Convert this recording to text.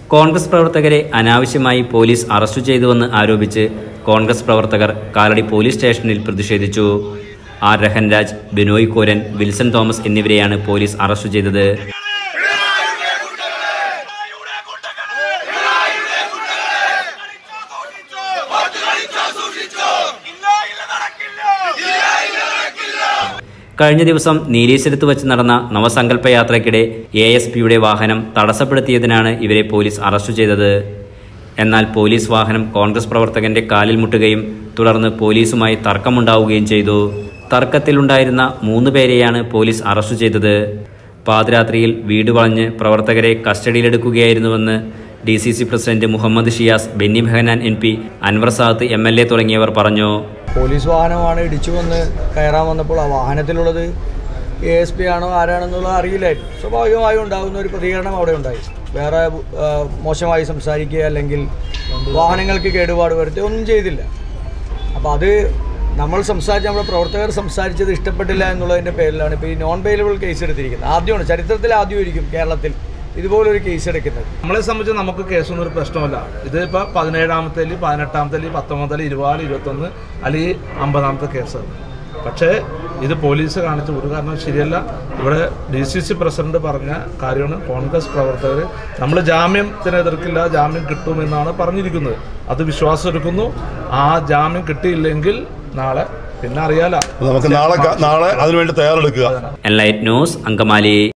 കോൺഗ്രസ് പ്രവർത്തകരെ അനാവശ്യമായി police arrest ചെയ്തുവെന്ന് ആരോപിച്ച് കോൺഗ്രസ് പ്രവർത്തകർ കാലടി പോലീസ് സ്റ്റേഷനിൽ പ്രതിഷേധിച്ചു ആർ രഹൻരാജ് ബിനോയ് കോരൻ വിൽസൺ തോമസ് എന്നിവരെയാണ് പോലീസ് അറസ്റ്റ് ചെയ്തത് കഴിഞ്ഞ ദിവസം നീലേശ്വരത്ത് വെച്ച് നടന്ന നവസങ്കല്പ യാത്രയ്ക്കിടെ എ എസ് പിയുടെ വാഹനം തടസ്സപ്പെടുത്തിയതിനാണ് ഇവരെ പോലീസ് അറസ്റ്റ് ചെയ്തത് എന്നാൽ പോലീസ് വാഹനം കോൺഗ്രസ് പ്രവർത്തകന്റെ കാലിൽ മുട്ടുകയും തുടർന്ന് പോലീസുമായി തർക്കമുണ്ടാവുകയും ചെയ്തു തർക്കത്തിലുണ്ടായിരുന്ന മൂന്ന് പേരെയാണ് പോലീസ് അറസ്റ്റ് ചെയ്തത് പാതിരാത്രിയിൽ വീട് വളഞ്ഞ് പ്രവർത്തകരെ കസ്റ്റഡിയിലെടുക്കുകയായിരുന്നുവെന്ന് D C C president Muhammad Shiyas Benny Behanan M P Anwar Sadath M L A തുടങ്ങിയവർ പറഞ്ഞു പോലീസ് വാഹനമാണ് ഇടിച്ചു വന്ന് കയറാൻ വന്നപ്പോൾ ആ വാഹനത്തിലുള്ളത് എ എസ് പി ആണോ ആരാണെന്നുള്ളത് അറിയില്ലായിരുന്നു സ്വാഭാവികമായും ഉണ്ടാകുന്ന ഒരു പ്രതികരണം അവിടെ ഉണ്ടായി വേറെ ആ, മോശമായി സംസാരിക്കുക അല്ലെങ്കിൽ വാഹനങ്ങൾക്ക് കേടുപാട് വരുത്തുക ഒന്നും ചെയ്തില്ല അപ്പോൾ അത് നമ്മൾ സംസാരിച്ച നമ്മുടെ പ്രവർത്തകർ സംസാരിച്ചത് ഇഷ്ടപ്പെട്ടില്ല എന്നുള്ളതിൻ്റെ പേരിലാണ് ഇപ്പോൾ ഈ നോൺ ബെയിലബിൾ കേസ് എടുത്തിരിക്കുന്നത് ആദ്യമാണ് ചരിത്രത്തിൽ ആദ്യമായിരിക്കും കേരളത്തിൽ ഇതുപോലൊരു കേസ് എടുക്കുന്നത് നമ്മളെ സംബന്ധിച്ച് നമുക്ക് കേസൊന്നും ഒരു പ്രശ്നമല്ല ഇത് ഇപ്പോൾ പതിനേഴാമത്തേല് പതിനെട്ടാമത്തേല് പത്തൊമ്പതില് ഇരുപത് ഇരുപത്തൊന്ന് അല്ലെങ്കിൽ അമ്പതാമത്തെ കേസ് പക്ഷേ ഇത് പോലീസ് കാണിച്ച ഒരു കാരണം ശരിയല്ല ഇവിടെ ഡി സി സി പ്രസിഡന്റ് പറഞ്ഞ കാര്യമാണ് കോൺഗ്രസ് പ്രവർത്തകർ നമ്മൾ ജാമ്യത്തിന് എതിർക്കില്ല ജാമ്യം കിട്ടുമെന്നാണ് പറഞ്ഞിരിക്കുന്നത് അത് വിശ്വാസം എടുക്കുന്നു ആ ജാമ്യം കിട്ടിയില്ലെങ്കിൽ നാളെ പിന്നെ അറിയാലോ നമുക്ക് നാളെ ക- നാളെ അതിനുവേണ്ടി തയ്യാറെടുക്കുക എൻലൈറ്റ് ന്യൂസ് അങ്കമാലി